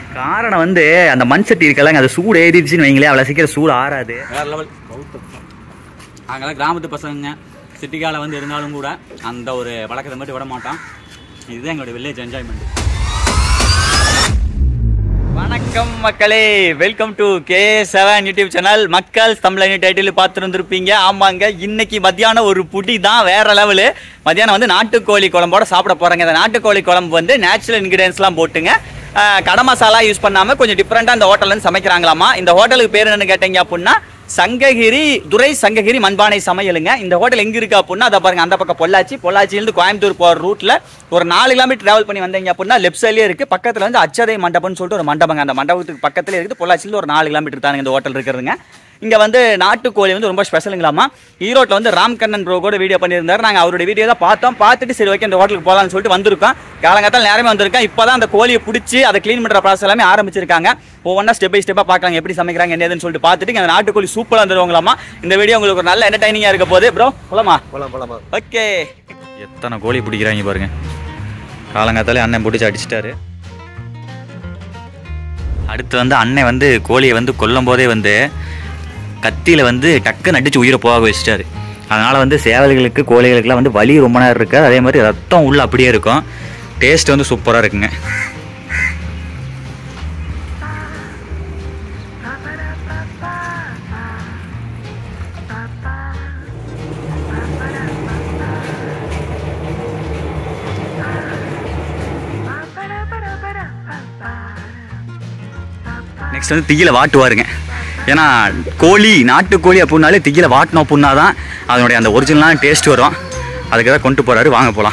காரணம் வந்து அந்த மண் சட்டி இருக்கலங்க அது சூடு ஏறிடுச்சுன்னு வைங்களேன் அவ்வளோ சீக்கிரம் சூடு ஆறாது வேற லெவல் அங்கெல்லாம் கிராமத்து பசங்க சிட்டிக்கால வந்து இருந்தாலும் கூட அந்த ஒரு பழக்கத்தை மட்டும் விட மாட்டோம் இதுதான் எங்களுடைய வில்லேஜ் என்ஜாய்மெண்ட் வணக்கம் மக்களே welcome to K seven YouTube channel மக்கள் தமிழனி டைட்டில் பார்த்துருந்துருப்பீங்க ஆமாங்க இன்னைக்கு மத்தியானம் ஒரு புடி தான் வேற லெவலு மத்தியானம் வந்து நாட்டுக்கோழி குழம்போட சாப்பிட போறாங்க இந்த நாட்டுக்கோழி குழம்பு வந்து நேச்சுரல் இன்கிரியன்ஸ்லாம் போட்டுங்க ஆஹ், கடை மசாலா யூஸ் பண்ணாமல் கொஞ்சம் டிஃப்ரெண்ட்டாக இந்த ஹோட்டல்ல இருந்து சமைக்கிறாங்களாமா இந்த ஹோட்டலுக்கு பேர் என்னன்னு கேட்டீங்க அப்படின்னா சங்ககிரி துரை சங்ககிரி மண்பானை சமையலுங்க இந்த ஹோட்டல் எங்க இருக்கு அப்படின்னா அதை பாருங்க அந்த பக்கம் பொள்ளாச்சி பொள்ளாச்சியிலிருந்து கோயம்புத்தூர் போற ரூட்ல ஒரு நாலு கிலோமீட்டர் டிராவல் பண்ணி வந்தீங்க அப்படின்னா லெஃப்ட் சைட்லயே இருக்கு பக்கத்துல வந்து அச்சதை மண்டபம்னு சொல்லிட்டு ஒரு மண்டபங்க அந்த மண்டபத்துக்கு பக்கத்துல இருக்குது பொள்ளாச்சியில ஒரு நாலு கிலோமீட்டர் தானுங்க இந்த ஹோட்டல் இருக்கிறதுங்க இங்க வந்து நாட்டுக்கோழி வந்து ரொம்ப ஸ்பெஷலுங்களாமா ஈரோட்ல வந்து ராம்கண்ணன் ப்ரோ கூட வீடியோ பண்ணியிருந்தாரு நாங்க அவருடைய வீடியோ தான் பார்த்தோம் பார்த்துட்டு சரி ஓகே இந்த ஹோட்டலுக்கு போகலாம்னு சொல்லிட்டு வந்திருக்கோம் காலங்காத்தால் நேரமே வந்திருக்கேன் இப்போதான் அந்த கோழியை பிடிச்சி அதை க்ளீன் பண்ற ப்ராசஸ் எல்லாமே ஆரம்பிச்சிருக்காங்க ஒவ்வொன்றா ஸ்டெப் பை ஸ்டெப்பாக பார்க்கலாம் எப்படி சமைக்கிறாங்க என்ன ஏதுன்னு சொல்லிட்டு பார்த்துட்டு இங்க அந்த நாட்டுக்கோழி சூப்பராக வந்துருவாங்களாமா இந்த வீடியோ உங்களுக்கு ஒரு நல்ல என்டர்டைனிங்காக இருக்க போகுது ப்ரோ போலாமா போலாம் போலாமா ஓகே எத்தனை கோழி பிடிக்கிறாங்க பாருங்க காலங்காத்தாலே அண்ணன் பிடிச்சி அடிச்சிட்டாரு அடுத்து வந்து அண்ணன் வந்து கோழியை வந்து கொல்லும் போதே வந்து கத்தியில் வந்து டக்குன்னு அடிச்சு உயிரை போக வச்சிட்டாரு அதனால் வந்து சேவல்களுக்கு கோழிகளுக்குலாம் வந்து வலி ரொம்ப நேரம் இருக்காது அதே மாதிரி ரத்தம் உள்ள அப்படியே இருக்கும் டேஸ்ட் வந்து சூப்பராக இருக்குங்க நெக்ஸ்ட் வந்து திகில வாட்டுவாருங்க ஏன்னா கோழி நாட்டுக்கோழி அப்படின்னாலே திகில வாட்டினோம் அப்படின்னா தான் அதனுடைய அந்த ஒரிஜினலான டேஸ்ட் வரும் அதுக்கு தான் கொண்டு போகிறாரு வாங்க போகலாம்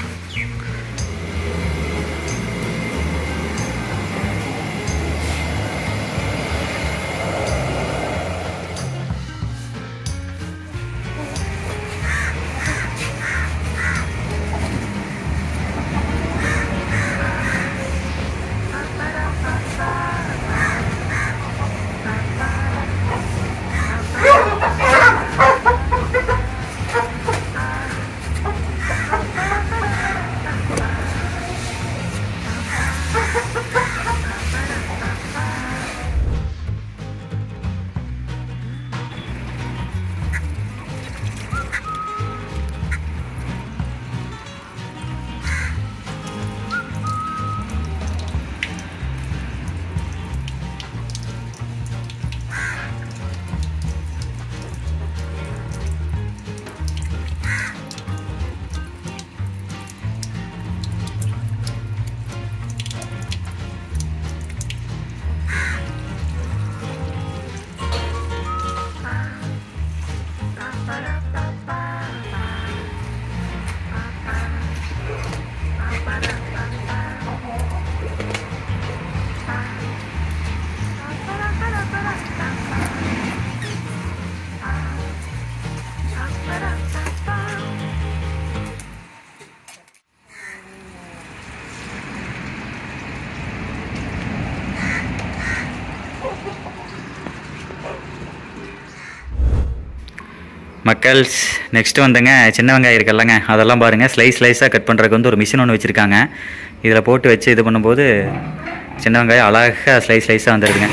மக்கள்ஸ் நெக்ஸ்ட் வந்துங்க சின்ன வெங்காயம் இருக்குல்லங்க அதெல்லாம் பாருங்கள் ஸ்லைஸ் ஸ்லைஸாக கட் பண்ணுறதுக்கு வந்து ஒரு மிஷின் ஒன்று வச்சுருக்காங்க இதில் போட்டு வச்சு இது பண்ணும்போது சின்ன வெங்காயம் அழகாக ஸ்லைஸ் ஸ்லைஸாக வந்துடுதுங்க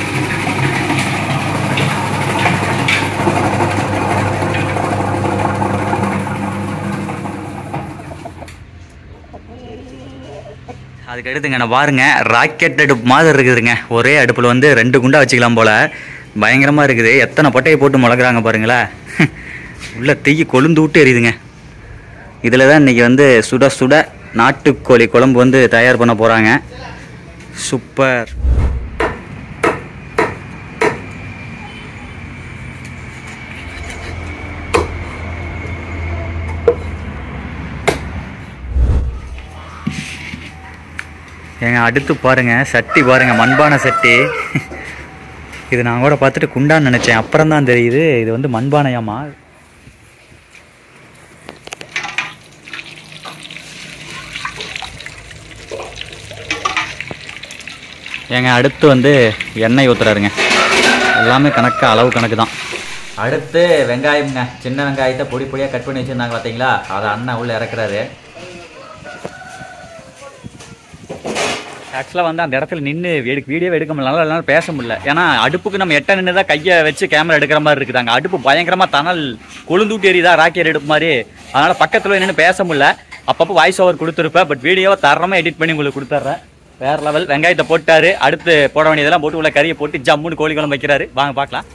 அதுக்கு அடுத்துங்க நான் பாருங்க ராக்கெட் அடுப்பு மாதிரி இருக்குதுங்க ஒரே அடுப்பில் வந்து ரெண்டு குண்டா வச்சுக்கலாம் போல் பயங்கரமாக இருக்குது எத்தனை பட்டையை போட்டு முளக்குறாங்க பாருங்களேன் உள்ள தீ கொழுந்து விட்டு எரியுதுங்க இதில் தான் இன்றைக்கி வந்து சுட சுட நாட்டுக்கோழி குழம்பு வந்து தயார் பண்ண போகிறாங்க சூப்பர் ஏங்க அடுத்து பாருங்க சட்டி பாருங்க மண்பானை சட்டி இது நான் கூட பார்த்துட்டு குண்டான்னு நினச்சேன் அப்புறம் தான் தெரியுது இது வந்து மண்பானையாமா ஏங்க அடுத்து வந்து எண்ணெய் ஊற்றுறாருங்க எல்லாமே கணக்கு அளவு கணக்கு தான் அடுத்து வெங்காயம்ங்க சின்ன வெங்காயத்தை பொடி பொடியாக கட் பண்ணி வச்சுருந்தாங்க பார்த்தீங்களா அதை அண்ணன் உள்ளே இறக்குறாரு ஆக்சுவலாக வந்து அந்த இடத்துல நின்று எடுக்க வீடியோ எடுக்க முடியல நல்லா எல்லாம் பேச முடியல ஏன்னா அடுப்புக்கு நம்ம எட்ட நின்று தான் கையை வச்சு கேமரா எடுக்கிற மாதிரி இருக்குது அங்கே அடுப்பு பயங்கரமாக தணல் கொழுந்தூட்டி எரியுதா ராக்கெட் எடுப்பு மாதிரி அதனால் பக்கத்தில் நின்று பேச முடியல அப்பப்போ வாய்ஸ் ஓவர் கொடுத்துருப்பேன் பட் வீடியோவை தரமாக எடிட் பண்ணி உங்களுக்கு கொடுத்துட்றேன் வேற லெவல் வெங்காயத்தை போட்டாரு அடுத்து போட வேண்டியதெல்லாம் போட்டு உள்ள கறியை போட்டு ஜம்முன்னு கோழி குழம்பு வைக்கிறாரு வாங்க பார்க்கலாம்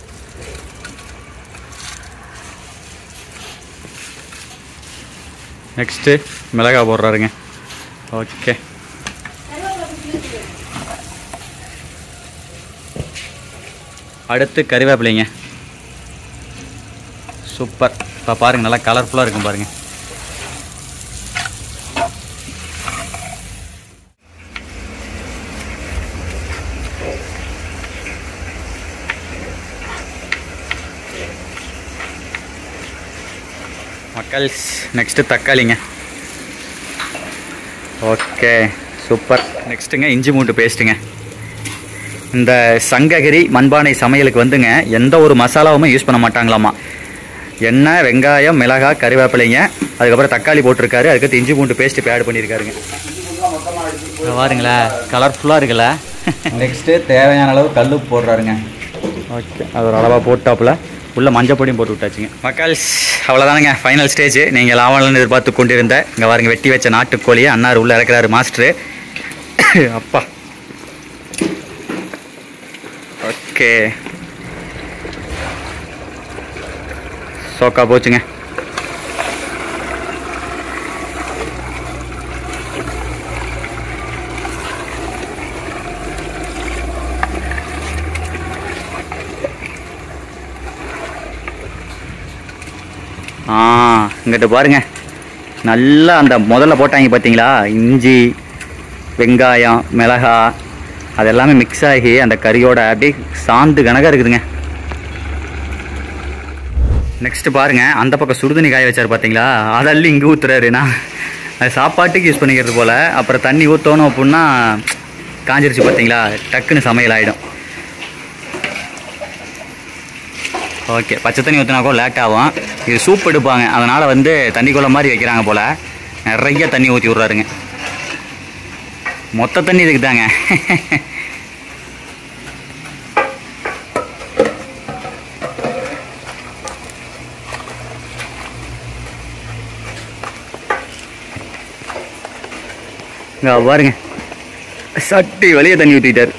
நெக்ஸ்ட்டு மிளகா போடுறாருங்க ஓகே அடுத்து கறிவேப்பிலைங்க சூப்பர் இப்போ பாருங்க நல்லா கலர்ஃபுல்லாக இருக்கும் பாருங்க மக்கள் நெக்ஸ்ட்டு தக்காளிங்க ஓகே சூப்பர் நெக்ஸ்ட்டுங்க இஞ்சி மூட்டு பேஸ்ட்டுங்க இந்த சங்ககிரி மண்பானை சமையலுக்கு வந்துங்க எந்த ஒரு மசாலாவுமே யூஸ் பண்ண மாட்டாங்களாமா எண்ணெய் வெங்காயம் மிளகாய் கறிவேப்பிலைங்க அதுக்கப்புறம் தக்காளி போட்டிருக்காரு அதுக்கடுத்து இஞ்சி பூண்டு பேஸ்ட் இப்போ ஆட் பண்ணியிருக்காருங்க இங்க பாருங்களேன் கலர்ஃபுல்லாக இருக்குல்ல நெக்ஸ்ட்டு தேவையான அளவு கல் போடுறாருங்க ஓகே அது ஒரு அளவாக போட்டாப்புல உள்ள மஞ்சள் பொடியும் போட்டு விட்டாச்சுங்க மக்கள் அவ்வளோதானுங்க ஃபைனல் ஸ்டேஜ் நீங்கள் லாவலன்னு எதிர்பார்த்து கொண்டிருந்த இங்கே பாருங்க வெட்டி வச்ச நாட்டுக்கோழியை அன்னார் உள்ளே இறக்குறாரு மாஸ்டரு அப்பா ஓகே சோக்கா போச்சுங்க ஆ இங்கிட்டு பாருங்க நல்லா அந்த முதல்ல போட்டாங்க பார்த்தீங்களா இஞ்சி வெங்காயம் மிளகா அது எல்லாமே மிக்ஸ் ஆகி அந்த கறியோட அப்படியே சாந்து கணக்காக இருக்குதுங்க நெக்ஸ்ட் பாருங்க அந்த பக்கம் சுடுதண்ணி காய வச்சாரு பார்த்தீங்களா அதெல்லாம் இங்கே ஊத்துறாரு நான் அது சாப்பாட்டுக்கு யூஸ் பண்ணிக்கிறது போல் அப்புறம் தண்ணி ஊற்றணும் அப்படின்னா காஞ்சிருச்சு பார்த்தீங்களா டக்குன்னு சமையல் ஆகிடும் ஓகே பச்சை தண்ணி ஊற்றினா கூட லேட் ஆகும் இது சூப் எடுப்பாங்க அதனால் வந்து தண்ணி குள்ள மாதிரி வைக்கிறாங்க போல் நிறைய தண்ணி ஊற்றி விட்றாருங்க மொத்த தண்ணி இதுக்கு தாங்க இங்க பாருங்க சட்டி வெளியே தண்ணி ஊற்றிட்டார்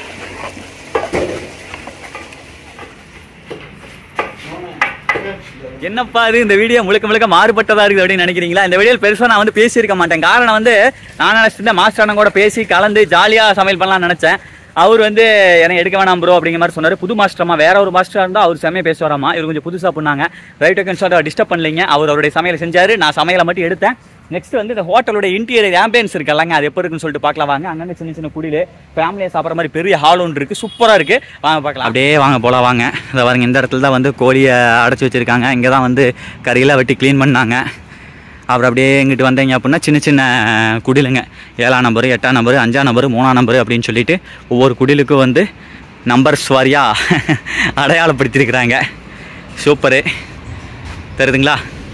என்னப்பா இது இந்த வீடியோ முழுக்க முழுக்க மாறுபட்டதா இருக்குது அப்படின்னு நினைக்கிறீங்களா இந்த வீடியோ பெருசா நான் வந்து பேசியிருக்க மாட்டேன் காரணம் வந்து நான் நினைச்சிருந்தேன் மாஸ்டர் அண்ணன் கூட பேசி கலந்து ஜாலியா சமையல் பண்ணலாம்னு நினைச்சேன் அவர் வந்து எனக்கு எடுக்க வேணாம் ப்ரோ அப்படிங்கிற மாதிரி சொன்னார் புது மாஸ்டர்மா வேற ஒரு மாஸ்டர் இருந்தால் அவர் செம்மையை பேசுவாராமா இவர் கொஞ்சம் புதுசாக பண்ணாங்க ரைட் ஓகே சார் டிஸ்டர்ப் பண்ணலைங்க அவர் அவருடைய சமையலை செஞ்சாரு நான் சமையலை மட்டும் எடுத்தேன் நெக்ஸ்ட் வந்து இந்த ஹோட்டலோட இன்டீரியர் ஆம்பியன்ஸ் இருக்குல்லங்க அது எப்போ இருக்குன்னு சொல்லிட்டு பார்க்கலாம் வாங்க அங்கங்கே சின்ன சின்ன குடியில் ஃபேமிலியாக சாப்பிட்ற மாதிரி பெரிய ஹால் ஒன்று இருக்குது சூப்பராக இருக்குது வாங்க பார்க்கலாம் அப்படியே வாங்க போலாம் வாங்க இதை பாருங்க இந்த இடத்துல தான் வந்து கோழியை அடைச்சி வச்சுருக்காங்க இங்கே தான் வந்து கறியெல்லாம் வெட்டி க்ளீன் பண்ணாங்க அப்புறம் அப்படியே இங்கிட்டு வந்தீங்க அப்படின்னா சின்ன சின்ன குடிலுங்க ஏழாம் நம்பரு எட்டாம் நம்பரு அஞ்சாம் நம்பரு மூணாம் நம்பரு அப்படின்னு சொல்லிட்டு ஒவ்வொரு குடிலுக்கும் வந்து நம்பர்ஸ் வாரியாக அடையாளப்படுத்தியிருக்கிறாங்க சூப்பரு தெரியுதுங்களா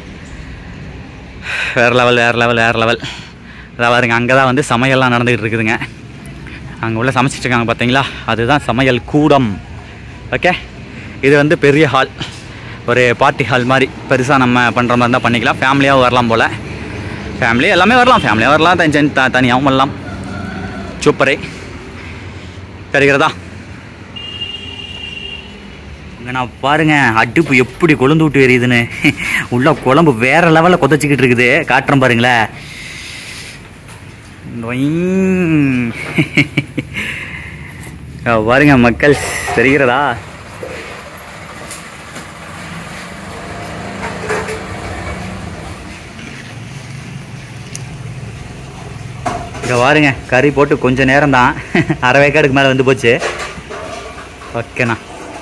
வேறு லெவல் வேறு லெவல் வேறு லெவல் அதான் பாருங்க அங்கே தான் வந்து சமையல்லாம் நடந்துகிட்டு இருக்குதுங்க அங்கே உள்ள சமைச்சிட்டு இருக்காங்க பார்த்தீங்களா அதுதான் சமையல் கூடம் ஓகே இது வந்து பெரிய ஹால் ஒரு பார்ட்டி ஹால் மாதிரி பெருசாக நம்ம பண்ணுற மாதிரி இருந்தால் பண்ணிக்கலாம் ஃபேமிலியாகவும் வரலாம் போல் ஃபேமிலி எல்லாமே வரலாம் ஃபேமிலியாக வரலாம் தனி தனி த- தனியாகவும் வரலாம் சூப்பரே தெரிகிறதா இங்க நான் பாருங்க அடுப்பு எப்படி கொழுந்து விட்டு எரியுதுன்னு உள்ள குழம்பு வேற லெவலில் கொதச்சிக்கிட்டு இருக்குது காட்டுறேன் பாருங்களேன் டொய்ங். அஹ் பாருங்க மக்கள் தெரிகிறதா இங்க பாருங்க கறி போட்டு கொஞ்ச நேரம் தான் அரை வேக்காடுக்கு மேலே வந்து போச்சு ஓகேண்ணா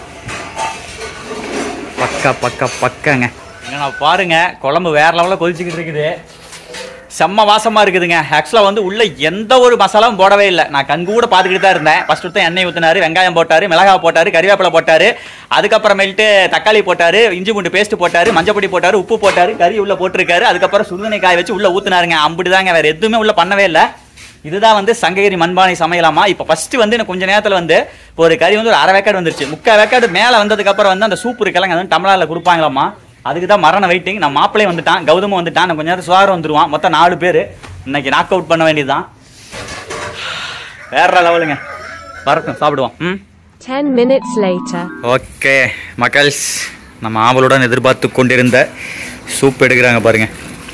பக்கா பக்கா பக்காங்க என்னண்ணா பாருங்க குழம்பு வேற லெவலில் கொதிச்சுக்கிட்டு இருக்குது செம்ம வாசமா இருக்குதுங்க ஆக்சுவலாக வந்து உள்ள எந்த ஒரு மசாலாவும் போடவே இல்லை நான் கண் கூட பார்த்துக்கிட்டு தான் இருந்தேன் ஃபர்ஸ்ட் தான் எண்ணெய் ஊற்றினாரு வெங்காயம் போட்டாரு மிளகாய் போட்டாரு கறிவேப்பிலை போட்டாரு அதுக்கப்புறமேல்ட்டு தக்காளி போட்டாரு இஞ்சி பூண்டு பேஸ்ட் போட்டாரு மஞ்சள் பொடி போட்டாரு உப்பு போட்டாரு கறி உள்ள போட்டிருக்காரு அதுக்கப்புறம் சுடுதண்ணி காய வச்சு உள்ள ஊத்துனாருங்க அம்பிட்டு தாங்க வேற எதுவுமே உள்ள பண்ணவே இல்லை இதுதான் வந்து சங்ககிரி மண்பானை சமையலாமா இப்போ ஃபர்ஸ்ட் வந்து எனக்கு கொஞ்ச நேரத்தில் வந்து இப்போ ஒரு கறி வந்து ஒரு அரை வேக்காடு வந்துருச்சு முக்கால் வேக்காடு மேலே வந்ததுக்கப்புறம் வந்து அந்த சூப் இருக்கலங்க அது வந்து டம்ளரில் கொடுப்பாங்களாமா அதுக்கு தான் மரண வெயிட்டிங் நம்ம மாப்பிளையும் வந்துட்டான் கௌதமும் வந்துட்டான் நான் கொஞ்ச நேரம் சுவாரம் வந்துருவான் மொத்தம் நாலு பேர் இன்னைக்கு நாக் அவுட் பண்ண வேண்டியதுதான் வேற லெவலுங்க வரட்டும் சாப்பிடுவோம் ம் 10 minutes later. ஓகே மக்கள்ஸ் நம்ம ஆவலுடன் எதிர்பார்த்து கொண்டிருந்த சூப் எடுக்கிறாங்க பாருங்க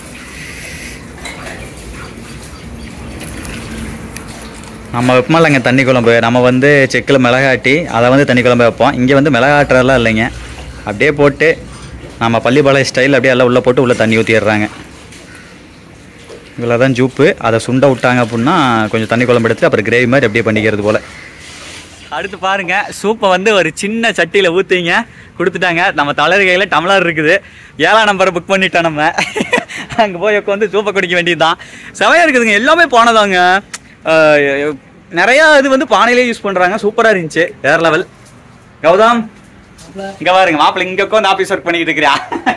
நம்ம வைப்போம் இல்லைங்க தண்ணி குழம்பு நம்ம வந்து செக்கில் மிளகாட்டி அதை வந்து தண்ணி குழம்பு வைப்போம் இங்கே வந்து மிளகாட்டுறதெல்லாம் இல்லைங்க அப்படியே போட்டு நம்ம பள்ளிப்பாளைய ஸ்டைல் அப்படியே எல்லாம் உள்ளே போட்டு உள்ளே தண்ணி ஊற்றிடுறாங்க இவ்வளோ தான் ஜூப்பு அதை சுண்ட விட்டாங்க அப்படின்னா கொஞ்சம் தண்ணி குழம்பு எடுத்து அப்புறம் கிரேவி மாதிரி அப்படியே பண்ணிக்கிறது போல் அடுத்து பாருங்க சூப்பை வந்து ஒரு சின்ன சட்டியில் ஊற்றிங்க கொடுத்துட்டாங்க நம்ம தளர் கையில் டம்ளர் இருக்குது ஏழாம் நம்பரை புக் பண்ணிட்டோம் நம்ம அங்கே போய் உட்காந்து சூப்பை குடிக்க வேண்டியதுதான் செவையாக இருக்குதுங்க எல்லாமே போனதாங்க அஹ், நிறையா இது வந்து பானையிலே யூஸ் பண்ணுறாங்க சூப்பராக இருந்துச்சு வேற லெவல் கௌதம் இங்கே பாருங்க மாப்பிள்ளை இங்கே உட்காந்து ஆஃபீஸ் ஒர்க் பண்ணிக்கிட்டு இருக்கிறியா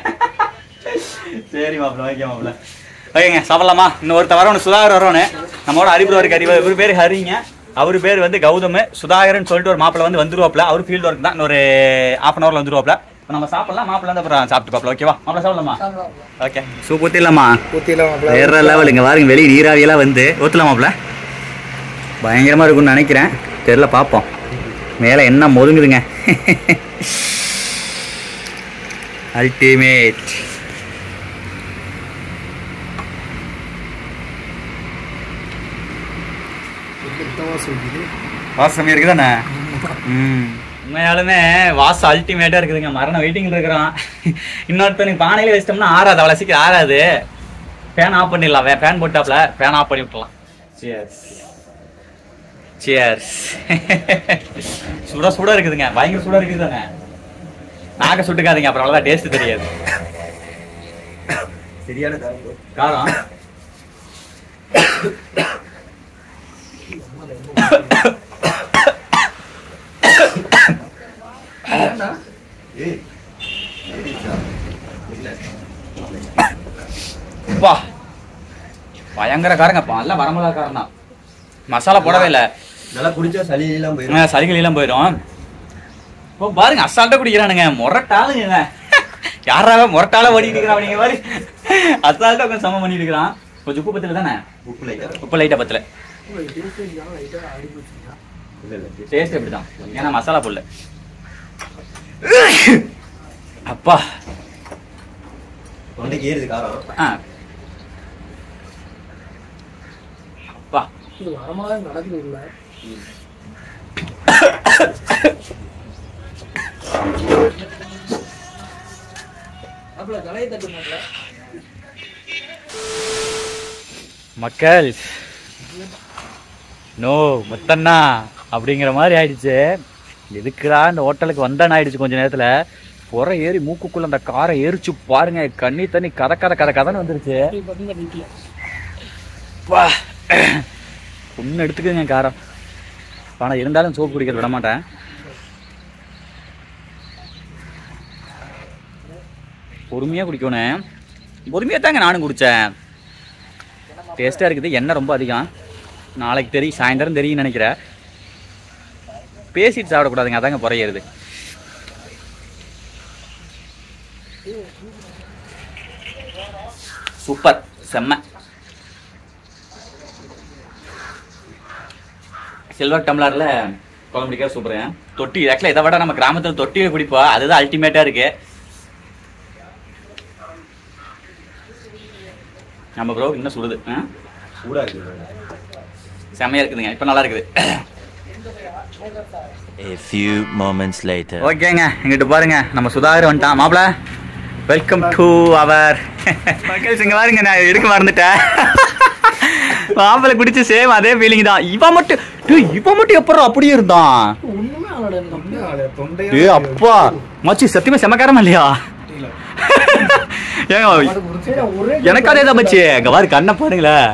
சரி மாப்பிள்ள ஓகே மாப்பிள்ள ஓகேங்க சாப்பிடலாமா இன்னும் ஒருத்த வரணும் சுதாகர் வரணும் நம்மளோட அறிவு இருக்காரு இவர் இவர் பேர் ஹரிங்க அவர் பேர் வந்து கௌதம் சுதாகர்னு சொல்லிட்டு ஒரு மாப்பிள்ள வந்து வந்துருவாப்ல அவர் ஃபீல்டு ஒர்க் தான் இன்னொரு ஹாஃப் அன் ஹவர்ல வந்துருவாப்ல இப்போ நம்ம சாப்பிடலாம் மாப்பிள்ள வந்து அப்புறம் சாப்பிட்டு பாப்பல ஓகேவா மாப்பிள்ள சாப்பிடலாமா ஓகே சூப் ஊற்றிடலாமா ஊற்றிலாம் வேற லெவல் இங்கே பாருங்க வெளியே நீராவியெல்லாம் வந்து ஊற்றலாமாப்ல பயங்கரமாக இருக்கும்னு நினைக்கிறேன் தெரில பார்ப்போம் மேலே என்ன மொதுங்குதுங்க அல்டிமேட் சொல்லிது வாசம் இருக்குதானே ம் உண்மையாலுமே வாசம் அல்டிமேட்டா இருக்குதுங்க மரண வெயிட்டிங்ல இருக்கிறான் இன்னொருத்தனுக்கு பானையில வச்சிட்டோம்னா ஆறாது அவ்வளோ சீக்கிரம் ஆறாது ஃபேன் ஆஃப் பண்ணிடலாம் ஃபேன் போட்டாப்ல ஃபேன் ஆஃப் பண்ணி விட்டுலாம் சியர்ஸ் சியர்ஸ் சுட சுட இருக்குதுங்க பயங்கர சுட இருக்குது தானே நாக்க சுட்டுக்காதீங்க அப்புறம் அவ்வளோதான் டேஸ்ட் தெரியாது சரியான காரம் அப்பா பயங்கர காரங்கப்பா நல்லா வரமிளகா காரம் தான் மசாலா போடவே இல்லை நல்லா குடிச்சா சளி எல்லாம் போயிடும் சளிகள் எல்லாம் போயிடும் இப்போ பாருங்க அசால்ட்டா குடிக்கிறானுங்க முரட்டாளுங்க இவன். யாராவே முரட்டால ஓடிட்டு இருக்கிறான் அப்படிங்கிற மாதிரி அசால்ட்டா கொஞ்சம் சமம் பண்ணிட்டு இருக்கிறான் கொஞ்சம் உப்பு பத்துல தானே உப்பு லைட்டா உப்பு லைட்டா பத்தல இல்ல இல்ல டேஸ்ட் எப்படிதான் ஏன்னா மசாலா புல்ல அப்பா தொண்டைக்கு ஏறுது காரம் ஆ அப்பா மக்கள் நோ முத்தண்ணா அப்படிங்கிற மாதிரி ஆயிடுச்சு எதுக்குடா இந்த ஹோட்டலுக்கு வந்தான்னு ஆயிடுச்சு கொஞ்ச நேரத்துல புற ஏறி மூக்குக்குள்ள அந்த காரை எரிச்சு பாருங்க கண்ணி தண்ணி கத கத கத கதன்னு வந்துருச்சு வா ஒன்று எடுத்துக்கோங்க காரம் ஆனால் இருந்தாலும் சோப்பு குடிக்கிறது விட மாட்டேன் பொறுமையாக குடிக்கணும் பொறுமையாக தாங்க நானும் குடித்தேன் டேஸ்ட்டாக இருக்குது எண்ணெய் ரொம்ப அதிகம் நாளைக்கு தெரியும் சாயந்தரம் தெரியும் நினைக்கிறேன் பேசிட்டு சாப்பிடக்கூடாதுங்க அதாங்க குறையிறது சூப்பர் செம்ம சில்வர் டம்ளர்ல குழம்பு பிடிக்கிற சூப்பர் தொட்டி ஆக்சுவலாக இதை விட நம்ம கிராமத்தில் தொட்டியை குடிப்போம் அதுதான் அல்டிமேட்டா இருக்கு நம்ம ப்ரோ இன்னும் சுடுது ஆ? சூடா இருக்கு செம்மையா இருக்குதுங்க இப்போ நல்லா இருக்குது A few moments later. ஓகேங்க இங்கிட்டு பாருங்க நம்ம சுதாகர் வந்துட்டான் மாப்பிள வெல்கம் டு அவர் மக்கள்ஸ் இங்க பாருங்க நான் எடுக்க மறந்துட்டேன் மாப்பிளை குடிச்சு சேம் அதே ஃபீலிங் தான் இவன் மட்டும் டேய், இவன் மட்டும் எப்பறம் அப்படியே இருந்தான் ஏ அப்பா மச்சி சத்தியமா செமக்காரமா இல்லையா ஏங்க எனக்கு அதே தான் மச்சி அங்க பாரு கண்ணை பாருங்களேன்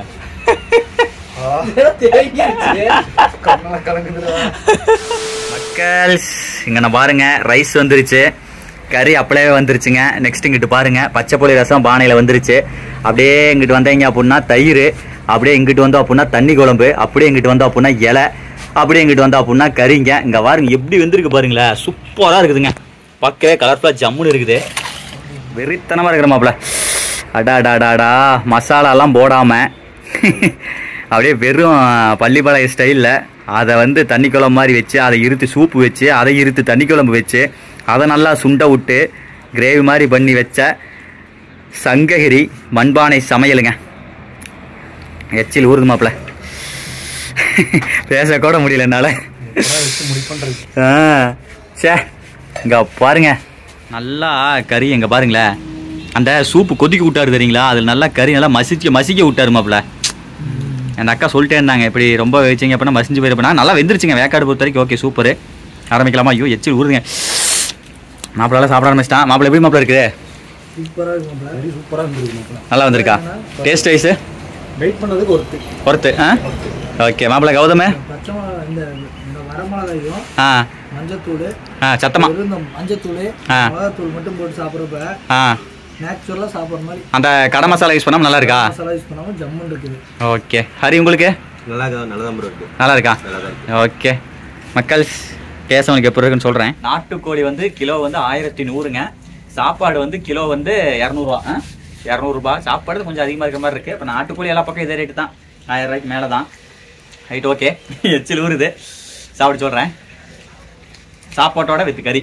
மக்கள்ஸ் இங்க நான் பாருங்க ரைஸ் வந்துருச்சு கறி அப்படியே வந்துருச்சுங்க நெக்ஸ்ட் இங்கிட்டு பாருங்க பச்சை புளி ரசம் பானையில் வந்துருச்சு அப்படியே இங்கிட்டு வந்தீங்க அப்படின்னா தயிர் அப்படியே இங்கிட்டு வந்தோம் அப்படின்னா தண்ணி குழம்பு அப்படியே இங்கிட்டு வந்தோம் அப்படின்னா இலை அப்படியே இங்கிட்டு வந்தோம் அப்படின்னா கறிங்க இங்கே பாருங்க எப்படி வெந்திருக்கு பாருங்களேன் சூப்பராக இருக்குதுங்க பார்க்கவே கலர்ஃபுல்லாக ஜம்முன்னு இருக்குது வெறித்தனமாக இருக்கிற மாப்பிள அடா அடா அடா அடா மசாலாலாம் போடாமல் அப்படியே வெறும் பள்ளிப்பாளைய ஸ்டைலில் அதை வந்து தண்ணி குழம்பு மாதிரி வச்சு அதை இருத்து சூப்பு வச்சு அதை இருத்து தண்ணி குழம்பு வச்சு அதை நல்லா சுண்ட விட்டு கிரேவி மாதிரி பண்ணி வச்ச சங்ககிரி மண்பானை சமையலுங்க எச்சில் ஊறுது மாப்பிள பேசக்கூட முடியல என்னால் ஆ சே இங்க பாருங்க நல்லா கறி எங்க பாருங்களேன் அந்த சூப்பு கொதிக்க விட்டாரு தெரியுங்களா அதில் நல்லா கறி நல்லா மசிச்சு மசிக்க விட்டாரு மாப்பிள என் அக்கா சொல்லிட்டே இருந்தாங்க இப்படி ரொம்ப வச்சிங்க அப்படின்னா மசிஞ்சு போயிருப்பா நல்லா வெந்துருச்சுங்க வேக்காடு பொறுத்த வரைக்கும் ஓகே சூப்பர் ஆரம்பிக்கலாமா ஐயோ எச்சில் ஊறுதுங்க மாப்பிள்ளால சாப்பிட ஆரம்பிச்சிட்டான் மாப்பிள எப்படி மாப்பிள இருக்குது சூப்பராக இருக்கும் வெரி சூப்பராக இருந்திருக்கு நல்லா வந்திருக்கா டேஸ்ட் வைஸு வெயிட் பண்ணதுக்கு ஒருத்து பொறுத்து ஆ ஓகே மாப்பிள கௌதமே பச்சை மிளகா இந்த இந்த வரமிளகாயும் ஆ மஞ்சத்தூள் ஆ சத்தமா வெறும் இந்த மஞ்சத்தூள் ஆ. மிளகாத்தூள் மட்டும் போட்டு சாப்பிட்றப்ப ஆ நேச்சுரலாக சாப்பிட்ற மாதிரி அந்த கடை மசாலா யூஸ் பண்ணாமல் நல்லா இருக்கா மசாலா யூஸ் பண்ணாமல் ஜம்முன்னு இருக்குது ஓகே ஹரி உங்களுக்கு நல்லா இருக்கா நல்லா தான் ப்ரோ இருக்கு நல்லா இருக்கா நல்லா தான் இருக்கு ஓகே மக்கள் கேசவனுக்கு எப்படி இருக்குன்னு சொல்கிறேன் நாட்டுக்கோழி வந்து கிலோ வந்து ஆயிரத்தி நூறுங்க சாப்பாடு வந்து கிலோ வந்து இரநூறுவா இரநூறுபா சாப்பாடு கொஞ்சம் அதிகமாக இருக்கிற மாதிரி இருக்குது இப்போ நாட்டுக்கோழி எல்லா பக்கம் இதே ரேட்டு தான் ஆயிரம் ரூபாய்க்கு மேலே தான் ரைட் ஓகே எச்சில் ஊறுது சாப்பிட்டு சொல்கிறேன் சாப்பாட்டோட வித் கறி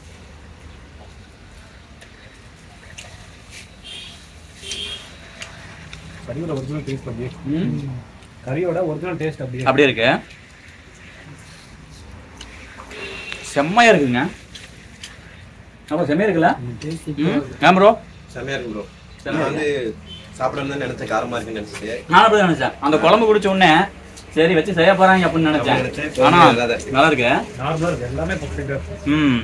கறியோட ஒரிஜினல் டேஸ்ட் அப்படியே கறியோட ஒரிஜினல் டேஸ்ட் அப்படியே அப்படியே இருக்கு செம்மையா இருக்குங்க அப்போ செம்மையா இருக்குல்ல ம் ஏன் ப்ரோ செமையா இருக்கு ப்ரோ நான் வந்து சாப்பிடணும்னு தான் நினைச்சேன் காரமா இருக்குன்னு நினைச்சிட்டு நான் அப்படி நினைச்சேன் அந்த குழம்பு குடிச்ச உடனே சரி வச்சு செய்ய போறாங்க அப்படின்னு நினைச்சேன் அப்படி நினைச்சேன். ஆனா நல்லா தான் இருக்கு. நல்லா இருக்கு நார்மலாக இருக்கு எல்லாமே பர்ஃபெக்டாக இருக்கு ம்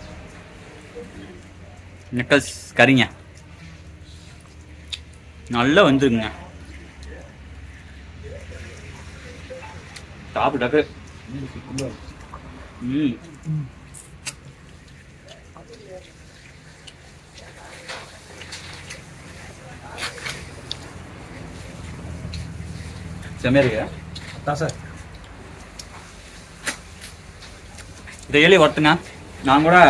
நெக்கல்ஸ் கறிங்க நல்லா வந்துருக்குங்க டாப்பு டக்கு ம் செம்மையா இருக்கு தான் சார் டெய்லி ஒர்த்துங்க நான் கூட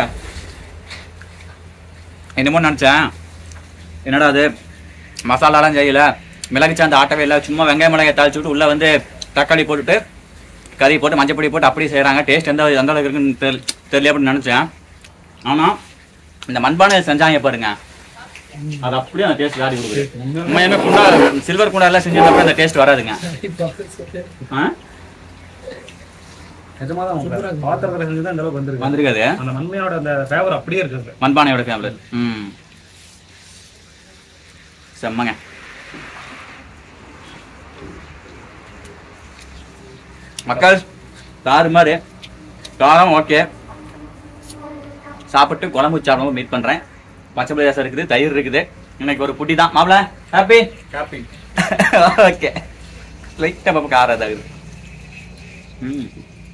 என்னமோ நினச்சேன் என்னடா அது மசாலாலாம் செய்யல மிளகு சாந்து ஆட்டவே இல்லை சும்மா வெங்காய மிளகாய் தாளிச்சு விட்டு உள்ளே வந்து தக்காளி போட்டுட்டு கறி போட்டு மஞ்சள் பொடி போட்டு அப்படியே செய்கிறாங்க டேஸ்ட் எந்த எந்த அளவுக்கு இருக்குன்னு தெரியல தெரியல அப்படின்னு நினச்சேன் ஆனால் இந்த மண்பானை செஞ்சாங்க பாருங்க அது அப்படியே அந்த டேஸ்ட் வேறு கொடுக்குது உண்மையுமே குண்டா சில்வர் குண்டாலாம் செஞ்சதுக்கு அந்த டேஸ்ட் வராதுங்க ஆ நிஜமா தான் உங்க பாத்திரத்தில் செஞ்சு தான் இந்த அளவுக்கு வந்திருக்கு வந்திருக்காது அந்த நன்மையோட அந்த ஃபேவர் அப்படியே இருக்குது மண்பானையோட ஃபேமிலி ம் செம்மங்க மக்கள் தாறு மாதிரி காரம் ஓகே சாப்பிட்டு குழம்பு சாப்பிடாம மீட் பண்ணுறேன் பச்சை பிரதேசம் இருக்குது தயிர் இருக்குது இன்னைக்கு ஒரு புட்டி தான் மாப்பிள ஹாப்பி ஹாப்பி ஓகே லைட்டாக பாப்பா காரம் இதாகுது ம்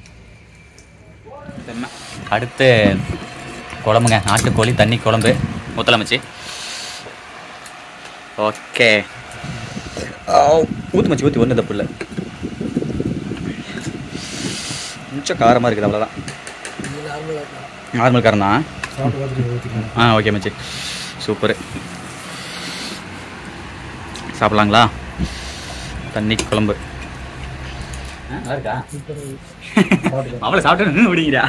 செம்ம. அடுத்து குழம்புங்க நாட்டுக்கோழி தண்ணி குழம்பு முத்தலமச்சி ஓகே ஊத்து மச்சி ஊற்றி ஒன்று தப்பு இல்லை கொஞ்சம் காரமாக இருக்குது அவ்வளோதான் நார்மல் காரம் தான் சாப்பிட்டு பார்த்துட்டு ஊற்றிக்கலாம் ஆ ஓகே மச்சி சூப்பர் சாப்பிட்லாங்களா தண்ணி குழம்பு ஆ, நல்லா இருக்கா அவளை சாப்பிட்டு விடுங்கிறா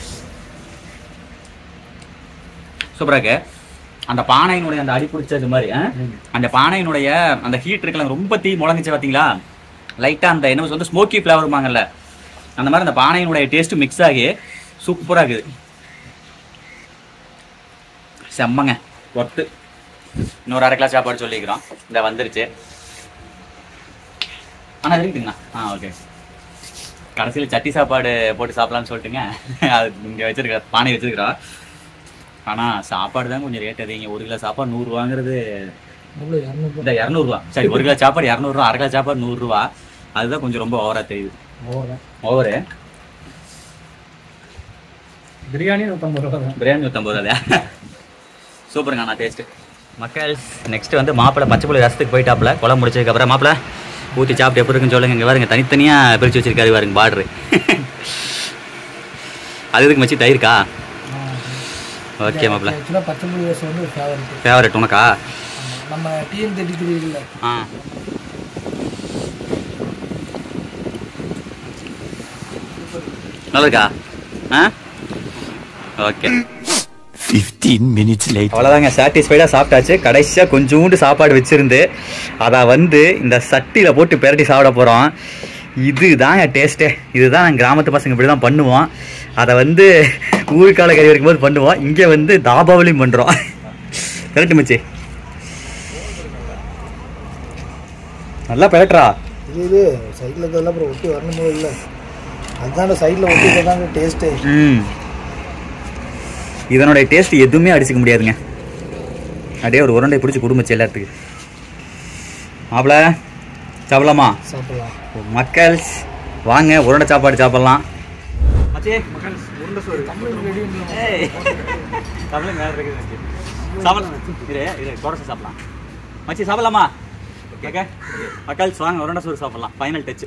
சூப்பரா இருக்கு அந்த பானையினுடைய அந்த அடி பிடிச்சது மாதிரி ஆ? அந்த பானையினுடைய அந்த ஹீட் இருக்குல்ல ரொம்ப தீ முழங்குச்சு பார்த்தீங்களா லைட்டாக அந்த என்ன வந்து ஸ்மோக்கி ஃப்ளவருமாங்கல்ல அந்த மாதிரி அந்த பானையினுடைய டேஸ்ட் மிக்ஸ் ஆகி சூப்பராக இருக்குது செம்மங்க ஒர்த்து இன்னொரு அரை கிளாஸ் சாப்பாடு சொல்லிக்கிறோம் இந்த வந்துருச்சு ஆனால் இருக்குங்கண்ணா ஆ ஓகே கடைசியில் சட்டி சாப்பாடு போட்டு சாப்பிடலாம்னு சொல்லிட்டுங்க அது இங்கே வச்சிருக்கிற பானை வச்சிருக்கிறோம் ஆனால் சாப்பாடு தான் கொஞ்சம் ரேட் அதிகங்க ஒரு கிலோ சாப்பாடு நூறுரூவாங்கிறது எவ்வளோ இரநூறுபா இந்த இரநூறுவா சரி ஒரு கிலோ சாப்பாடு இரநூறுவா அரை கிலோ சாப்பாடு நூறுரூவா அதுதான் கொஞ்சம் ரொம்ப ஓவராக தெரியுது அவ்வளோதான் ஓவரு பிரியாணி நூற்றம்பது ரூபா தான் பிரியாணி நூற்றம்பது ரூபா சூப்பருங்க நான் டேஸ்ட்டு மக்கள் நெக்ஸ்ட் வந்து மாப்பிள்ளை பச்சை புளி ரசத்துக்கு போயிட்டாப்புல குழம்பு முடிச்சதுக்கப்புறம் மாப்பிள்ளை ஊற்றி சாப்பிட்டு எப்படி இருக்குன்னு சொல்லுங்க இங்கே பாருங்க தனித்தனியாக பிரித்து வச்சிருக்காரு பாருங்க பார்டரு அது இதுக்கு மச்சி தயிருக்கா ஓகே மாப்பிள்ள ஆக்சுவலாக பச்சை புளி ரசம் வந்து ஒரு ஃபேவரட் ஃபேவரட் உனக்கா நம்ம டிஎன் தேர்ட்டி த்ரீ இல்லை ஆ நல்லா இருக்கா ஆ ஓகே 15 minutes later. அவ்வளோதாங்க சாட்டிஸ்ஃபைடாக சாப்பிட்டாச்சு கடைசியாக கொஞ்சோண்டு சாப்பாடு வச்சிருந்து அதை வந்து இந்த சட்டியில் போட்டு பிரட்டி சாப்பிட போகிறோம் இதுதாங்க டேஸ்ட்டே இதுதான் நாங்கள் கிராமத்து பசங்க இப்படி தான் பண்ணுவோம் அதை வந்து ஊருக்கால கறி வரைக்கும் போது பண்ணுவோம் இங்கே வந்து தாபாவிலையும் பண்ணுறோம் பிரட்டு மச்சி நல்லா பிரட்டுறா இது இது சைடில் இருக்கிறதெல்லாம் அப்புறம் ஒட்டி வரணும் போது இல்லை அதுதான் சைடில் ஒட்டி தாங்க டேஸ்ட்டே ம் இதனுடைய டேஸ்ட் எதுவுமே அடிச்சுக்க முடியாதுங்க அப்படியே ஒரு உருண்டை பிடிச்சி குடும்பச்சு எல்லாத்துக்கு மாப்பிள சாப்பிடலாமா சாப்பிடலாம் மக்கள் வாங்க உருண்டை சாப்பாடு சாப்பிடலாம் சாப்பிடலாம் மச்சி சாப்பிடலாமா ஓகே மக்கள் வாங்க உருண்டை சோறு சாப்பிடலாம் ஃபைனல் டச்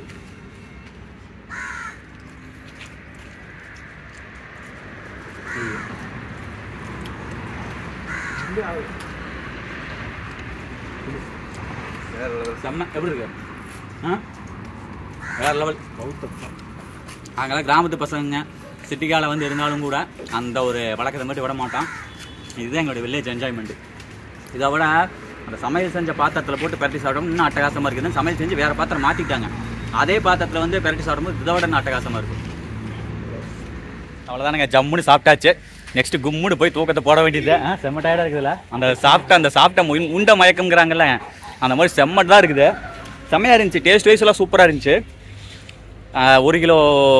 செம்ம எப்படி இருக்கு ஆ வேற லெவல் நாங்களாம் கிராமத்து பசங்க சிட்டிக்கால வந்து இருந்தாலும் கூட அந்த ஒரு பழக்கத்தை மட்டும் விட மாட்டோம் இதுதான் எங்களோட வில்லேஜ் என்ஜாய்மெண்ட் இதை விட அந்த சமையல் செஞ்ச பாத்திரத்தில் போட்டு பெரட்டி சாப்பிடும் இன்னும் அட்டகாசமாக இருக்குது சமையல் செஞ்சு வேறு பாத்திரம் மாற்றிட்டாங்க அதே பாத்திரத்தில் வந்து பெரட்டி சாப்பிடும்போது இதை விட இன்னும் அட்டகாசமாக இருக்கும் அவ்வளோதானுங்க ஜம்முன்னு சாப்பிட்டாச்சு நெக்ஸ்ட் கும்முன்னு போய் தூக்கத்தை போட வேண்டியது ஆ, செம்ம டயர்டாக இருக்குதுல்ல அந்த சாப்பிட்ட அந்த சாப்பிட்ட மு- உண்ட மயக்கம்ங்கிறாங்கல்ல அந்த மாதிரி செம்ம தான் இருக்குது செம்மையாக இருந்துச்சு டேஸ்ட் வைஸ் எல்லாம் சூப்பராக இருந்துச்சு ஆ, ஒரு கிலோ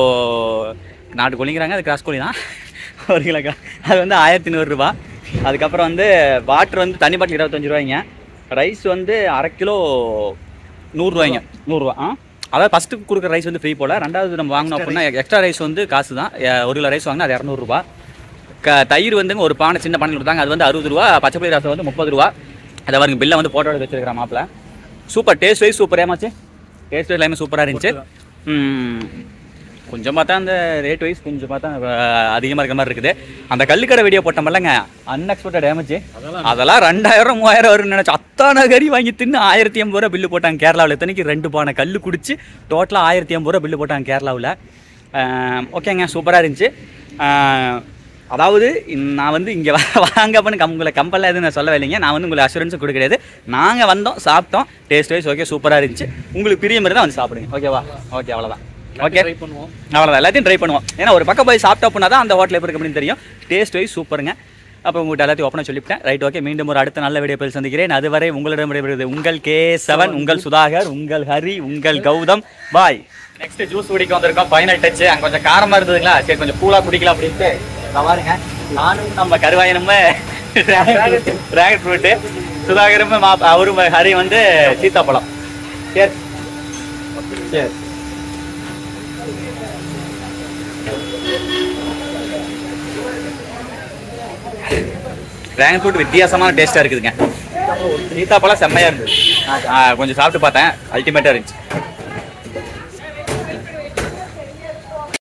நாட்டு கோழிங்கிறாங்க அது கிராஸ் கோழி தான் ஒரு கிலோ கா- அது வந்து ஆயிரத்தி நூறுரூபா அதுக்கப்புறம் வந்து வாட்டர் வந்து தண்ணி பாட்டில் இருபத்தஞ்சு ரூபாய்ங்க ரைஸ் வந்து அரை கிலோ நூறுரூவாய்ங்க நூறுரூவா ஆ அதாவது ஃபஸ்ட்டு கொடுக்குற ரைஸ் வந்து ஃப்ரீ போல் ரெண்டாவது நம்ம வாங்கினோம் அப்படின்னா எக்ஸ்ட்ரா ரைஸ் வந்து காசு தான் எ- ஒரு கிலோ ரைஸ் வாங்கினா அது இரநூறுபா க தயிர் வந்துங்க ஒரு பானை சின்ன பானையில் கொடுத்தாங்க அது வந்து அறுபது ரூபா பச்சை புளி ரசம் வந்து முப்பது ரூபா அதை பாருங்க பில்லை வந்து போட்டோ எடுத்து வச்சிருக்கிற மாப்பிள்ள சூப்பர் டேஸ்ட் வைஸ் சூப்பர் ஏமாச்சு டேஸ்ட் வைஸ் எல்லாமே சூப்பராக இருந்துச்சு ம், கொஞ்சம் பார்த்தா அந்த ரேட் வைஸ் கொஞ்சம் பார்த்தா அதிகமாக இருக்கிற மாதிரி இருக்குது அந்த கல்லுக்கடை வீடியோ போட்டோம்லங்க அன்எக்ஸ்பெக்டட் டேமேஜ் அதெல்லாம் ரெண்டாயிரம் மூவாயிரம் வரும்னு நினச்சி அத்தான கறி வாங்கி தின்னு ஆயிரத்தி எண்பது ரூபா பில்லு போட்டாங்க கேரளாவில் இத்தனைக்கு ரெண்டு பானை கல் குடிச்சு டோட்டலாக ஆயிரத்தி எண்பது ரூபா பில்லு போட்டாங்க கேரளாவில் ஓகேங்க சூப்பராக இருந்துச்சு ஆஹ், அதாவது இந்~ நான் வந்து இங்கே வாங்க பண்ணு கம் உங்களை கம்பெல்லாம் எதுவும் நான் சொல்ல இல்லைங்க நான் வந்து உங்களுக்கு அஷூரன்ஸும் கொடுக்கிறது நாங்கள் வந்தோம் சாப்பிட்டோம் டேஸ்ட் வைஸ் ஓகே சூப்பராக இருந்துச்சு உங்களுக்கு பிரிய மாதிரி தான் வந்து சாப்பிடுங்க ஓகேவா ஓகே அவ்வளோதான் ஓகே ட்ரை பண்ணுவோம் அவ்வளோதான் எல்லாத்தையும் ட்ரை பண்ணுவோம் ஏன்னா ஒரு பக்கம் போய் சாப்பிட்டா அப்படின்னா தான் அந்த ஹோட்டல் எப்படி இருக்கு அப்படின்னு தெரியும் டேஸ்ட் வைஸ் சூப்பருங்க அப்போ உங்கள்கிட்ட எல்லாத்தையும் ஓப்பனாக சொல்லிவிட்டேன் ரைட் ஓகே மீண்டும் ஒரு அடுத்த நல்ல வீடியோ பேர் சந்திக்கிறேன் அதுவரை உங்களிடம் விடைபெறுவது உங்கள் கே செவன் உங்கள் சுதாகர் உங்கள் ஹரி உங்கள் கௌதம் பாய் நெக்ஸ்ட் ஜூஸ் குடிக்க வந்திருக்கோம் ஃபைனல் டச் அங்கே கொஞ்சம் காரமாக இருந்ததுங்களா சரி கொஞ்சம் கூலாக குடிக்கலாம் அப்படின்ட்டு இதை பாருங்க நானும் நம்ம கருவாயனுமே டிராகன் ஃப்ரூட்டு சுதாகரும் மா அவரும் ஹரி வந்து சீத்தாப்பழம் சரி சரி டிராகன் ஃப்ரூட் வித்தியாசமான டேஸ்ட்டாக இருக்குதுங்க சீத்தாப்பழம் செம்மையாக இருந்தது ஆ, கொஞ்சம் சாப்பிட்டு பார்த்தேன் அல்டிமேட்டாக இருந்துச்சு